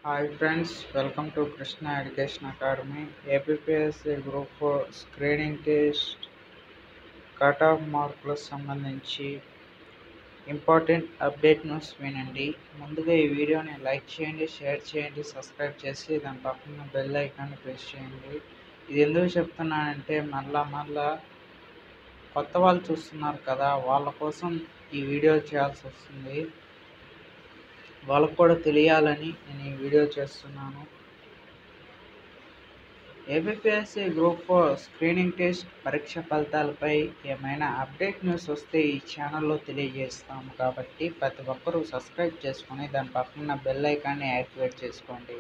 hi friends welcome to Krishna education academy APSC group four screening test cut off మార్కులకు సంబంధించి important update news వినండి ముందుగా ఈ వీడియోని లైక్ చేయండి షేర్ చేయండి సబ్స్క్రైబ్ చేసి దాని పక్కన బెల్ ఐకాన్ని ప్రెస్ చేయండి ఇది ఎందుకు చెప్తున్నానంటే మళ్ళా మళ్ళా కొత్త వాళ్ళు చూస్తున్నారు కదా వాళ్ళ కోసం ఈ వీడియో చేయాల్సి వస్తుంది వాళ్ళకు కూడా తెలియాలని నేను ఈ వీడియో చేస్తున్నాను APPSC group four screening test పరీక్ష ఫలితాలపై ఏమైనా అప్డేట్ న్యూస్ వస్తే ఈ ఛానల్లో తెలియజేస్తాము కాబట్టి ప్రతి ఒక్కరూ సబ్స్క్రైబ్ చేసుకొని దాని పక్కన బెల్ ఐకాన్ని యాక్టివేట్ చేసుకోండి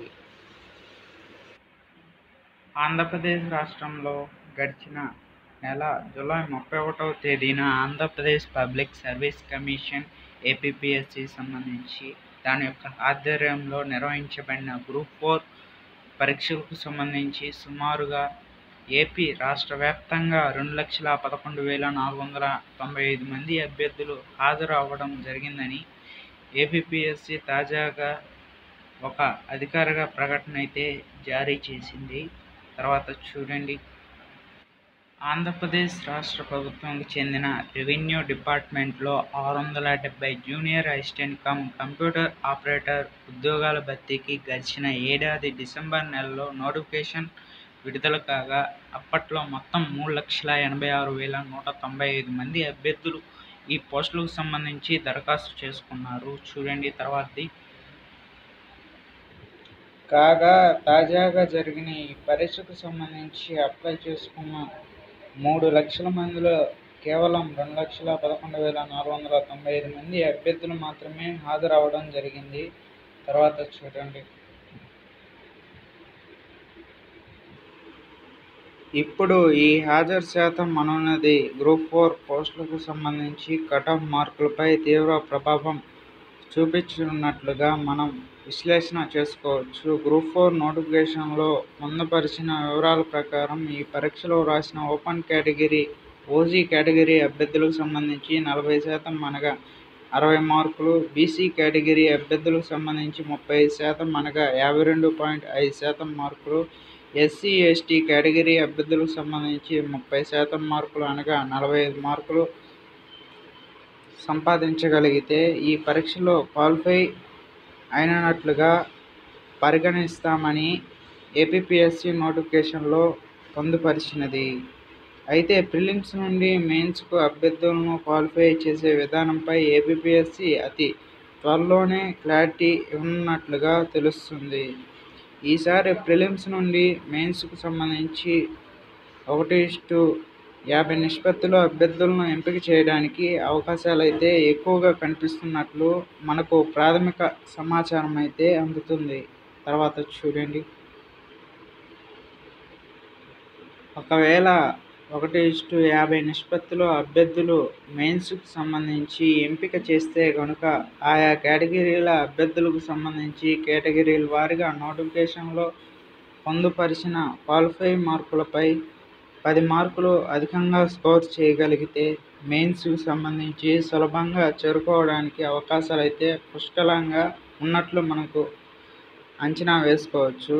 ఆంధ్రప్రదేశ్ రాష్ట్రంలో గడిచిన నెల జూలై ముప్పై ఒకటవ తేదీన Andhra Pradesh public service commission APSC సంబంధించి దాని యొక్క ఆధ్వర్యంలో నిర్వహించబడిన గ్రూప్ ఫోర్ పరీక్షలకు సంబంధించి సుమారుగా ఏపీ రాష్ట్ర వ్యాప్తంగా రెండు లక్షల పదకొండు వేల నాలుగు వందల తొంభై ఐదు మంది అభ్యర్థులు హాజరు అవ్వడం జరిగిందని ఏపీఎస్సి తాజాగా ఒక అధికారిక ప్రకటన అయితే జారీ చేసింది తర్వాత చూడండి ఆంధ్రప్రదేశ్ రాష్ట్ర ప్రభుత్వానికి చెందిన రెవెన్యూ డిపార్ట్మెంట్లో ఆరు వందల డెబ్బై junior assistant cum computer operator ఉద్యోగాల భర్తీకి గడిచిన ఏడాది డిసెంబర్ నెలలో నోటిఫికేషన్ విడుదల కాగా అప్పట్లో మొత్తం మూడు లక్షల ఎనభై ఆరు వేల నూట తొంభై ఐదు మంది అభ్యర్థులు ఈ పోస్టులకు సంబంధించి దరఖాస్తు చేసుకున్నారు చూడండి తర్వాతది కాగా తాజాగా జరిగిన ఈ పరీక్షకు సంబంధించి అప్లై చేసుకున్న మూడు లక్షల మందిలో కేవలం రెండు లక్షల పదకొండు వేల నాలుగు వందల తొంభై ఐదు మంది అభ్యర్థులు మాత్రమే హాజరవ్వడం జరిగింది తర్వాత చూడండి ఇప్పుడు ఈ హాజరు శాతం అనున్నది గ్రూప్ ఫోర్ పోస్టులకు సంబంధించి కట్ ఆఫ్ మార్కులపై తీవ్ర ప్రభావం చూపించనున్నట్లుగా మనం విశ్లేషణ చేసుకోవచ్చు గ్రూప్ ఫోర్ నోటిఫికేషన్లో పొందుపరిచిన వివరాల ప్రకారం ఈ పరీక్షలో రాసిన ఓపెన్ కేటగిరీ ఓజీ కేటగిరీ అభ్యర్థులకు సంబంధించి నలభై శాతం అనగా అరవై మార్కులు బీసీ కేటగిరీ అభ్యర్థులకు సంబంధించి ముప్పై శాతం అనగా యాభై రెండు పాయింట్ ఐదు శాతం మార్కులు ఎస్సీ ఎస్టీ కేటగిరీ అభ్యర్థులకు సంబంధించి ముప్పై శాతం మార్కులు అనగా నలభై ఐదు మార్కులు సంపాదించగలిగితే ఈ పరీక్షలో క్వాలిఫై అయినట్లుగా పరిగణిస్తామని ఏపీఎస్సి నోటిఫికేషన్లో పొందుపరిచినది అయితే ప్రిలిమ్స్ నుండి మెయిన్స్కు అభ్యర్థులను క్వాలిఫై చేసే విధానంపై ఏపీఎస్సి అతి త్వరలోనే క్లారిటీ ఇవ్వనున్నట్లుగా తెలుస్తుంది ఈసారి ప్రిలిమ్స్ నుండి మెయిన్స్కు సంబంధించి ఒకటి ఇస్టు యాభై నిష్పత్తిలో అభ్యర్థులను ఎంపిక చేయడానికి అవకాశాలు అయితే ఎక్కువగా కనిపిస్తున్నట్లు మనకు ప్రాథమిక సమాచారం అయితే అందుతుంది తర్వాత చూడండి ఒకవేళ ఒకటి ఇస్టు యాభై నిష్పత్తిలో అభ్యర్థులు మెయిన్స్కు సంబంధించి ఎంపిక చేస్తే కనుక ఆయా కేటగిరీల అభ్యర్థులకు సంబంధించి కేటగిరీల వారీగా నోటిఫికేషన్లో పొందుపరిచిన క్వాలిఫై మార్కులపై పది మార్కులు అధికంగా స్కోర్ చేయగలిగితే మెయిన్స్కి సంబంధించి సులభంగా చేరుకోవడానికి అవకాశాలు అయితే పుష్కలంగా ఉన్నట్లు మనకు అంచనా వేసుకోవచ్చు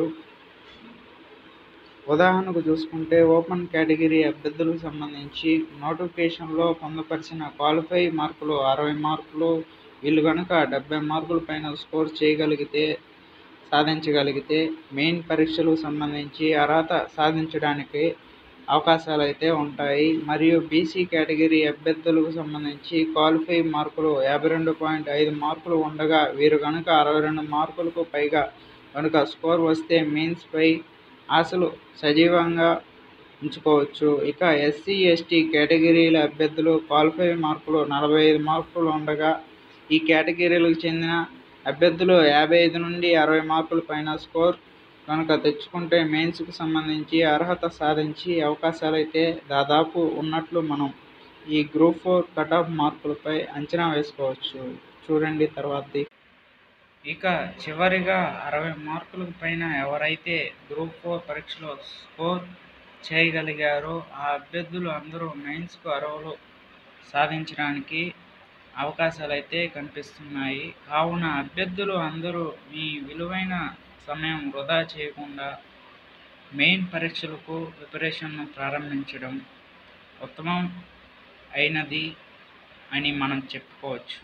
ఉదాహరణకు చూసుకుంటే ఓపెన్ కేటగిరీ అభ్యర్థులకు సంబంధించి నోటిఫికేషన్లో పొందుపరిచిన క్వాలిఫై మార్కులు అరవై మార్కులు వీళ్ళు కనుక డెబ్బై మార్కుల పైన స్కోర్ చేయగలిగితే సాధించగలిగితే మెయిన్ పరీక్షలకు సంబంధించి అర్హత సాధించడానికి అవకాశాలు అయితే ఉంటాయి మరియు బీసీ కేటగిరీ అభ్యర్థులకు సంబంధించి క్వాలిఫై మార్కులు యాభై రెండు పాయింట్ ఐదు మార్కులు ఉండగా వీరు కనుక అరవై రెండు మార్కులకు పైగా కనుక స్కోర్ వస్తే మెయిన్స్పై ఆశలు సజీవంగా ఉంచుకోవచ్చు ఇక ఎస్సీ ఎస్టీ కేటగిరీల అభ్యర్థులు క్వాలిఫై మార్కులు నలభై ఐదు మార్కులు ఉండగా ఈ కేటగిరీలకు చెందిన అభ్యర్థులు యాభై ఐదు నుండి అరవై మార్కుల పైన స్కోర్ కనుక తెచ్చుకుంటే మెయిన్స్కి సంబంధించి అర్హత సాధించి అవకాశాలు అయితే దాదాపు ఉన్నట్లు మనం ఈ గ్రూప్ ఫోర్ కట్ ఆఫ్ మార్కులపై అంచనా వేసుకోవచ్చు చూడండి తర్వాతది ఇక చివరిగా అరవై మార్కులకు పైన ఎవరైతే గ్రూప్ ఫోర్ పరీక్షలో స్కోర్ చేయగలిగారో ఆ అభ్యర్థులు అందరూ మెయిన్స్కు అర్హులు సాధించడానికి అవకాశాలు అయితే కనిపిస్తున్నాయి కావున అభ్యర్థులు అందరూ మీ విలువైన సమయం వృధా చేయకుండా మెయిన్ పరీక్షలకు ప్రిపరేషన్ను ప్రారంభించడం ఉత్తమం అయినది అని మనం చెప్పుకోవచ్చు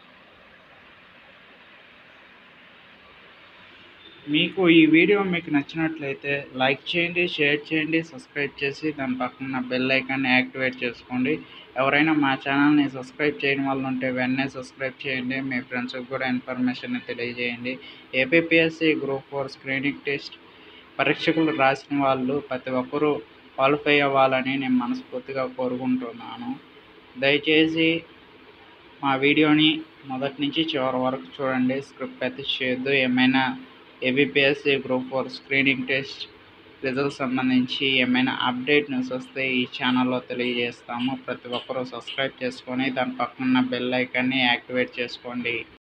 మీకు ఈ వీడియో మీకు నచ్చినట్లయితే లైక్ చేయండి షేర్ చేయండి సబ్స్క్రైబ్ చేసి దాని పక్కన బెల్ ఐకాన్ని యాక్టివేట్ చేసుకోండి ఎవరైనా మా ఛానల్ని సబ్స్క్రైబ్ చేయని వాళ్ళు ఉంటే వెంటనే సబ్స్క్రైబ్ చేయండి మీ ఫ్రెండ్స్కి కూడా ఇన్ఫర్మేషన్ తెలియజేయండి APSC group four screening test పరీక్షకులు రాసిన వాళ్ళు ప్రతి ఒక్కరూ క్వాలిఫై అవ్వాలని నేను మనస్ఫూర్తిగా కోరుకుంటున్నాను దయచేసి మా వీడియోని మొదటి నుంచి చివరి వరకు చూడండి స్క్రిప్ట్ అయితే చేయొద్దు ఏమైనా APPSC group four screening test result సంబంధించి ఏమైనా అప్డేట్ న్యూస్ వస్తే ఈ ఛానల్లో తెలియజేస్తాము ప్రతి ఒక్కరూ సబ్స్క్రైబ్ చేసుకొని దాని పక్కన బెల్ ఐకాన్ని యాక్టివేట్ చేసుకోండి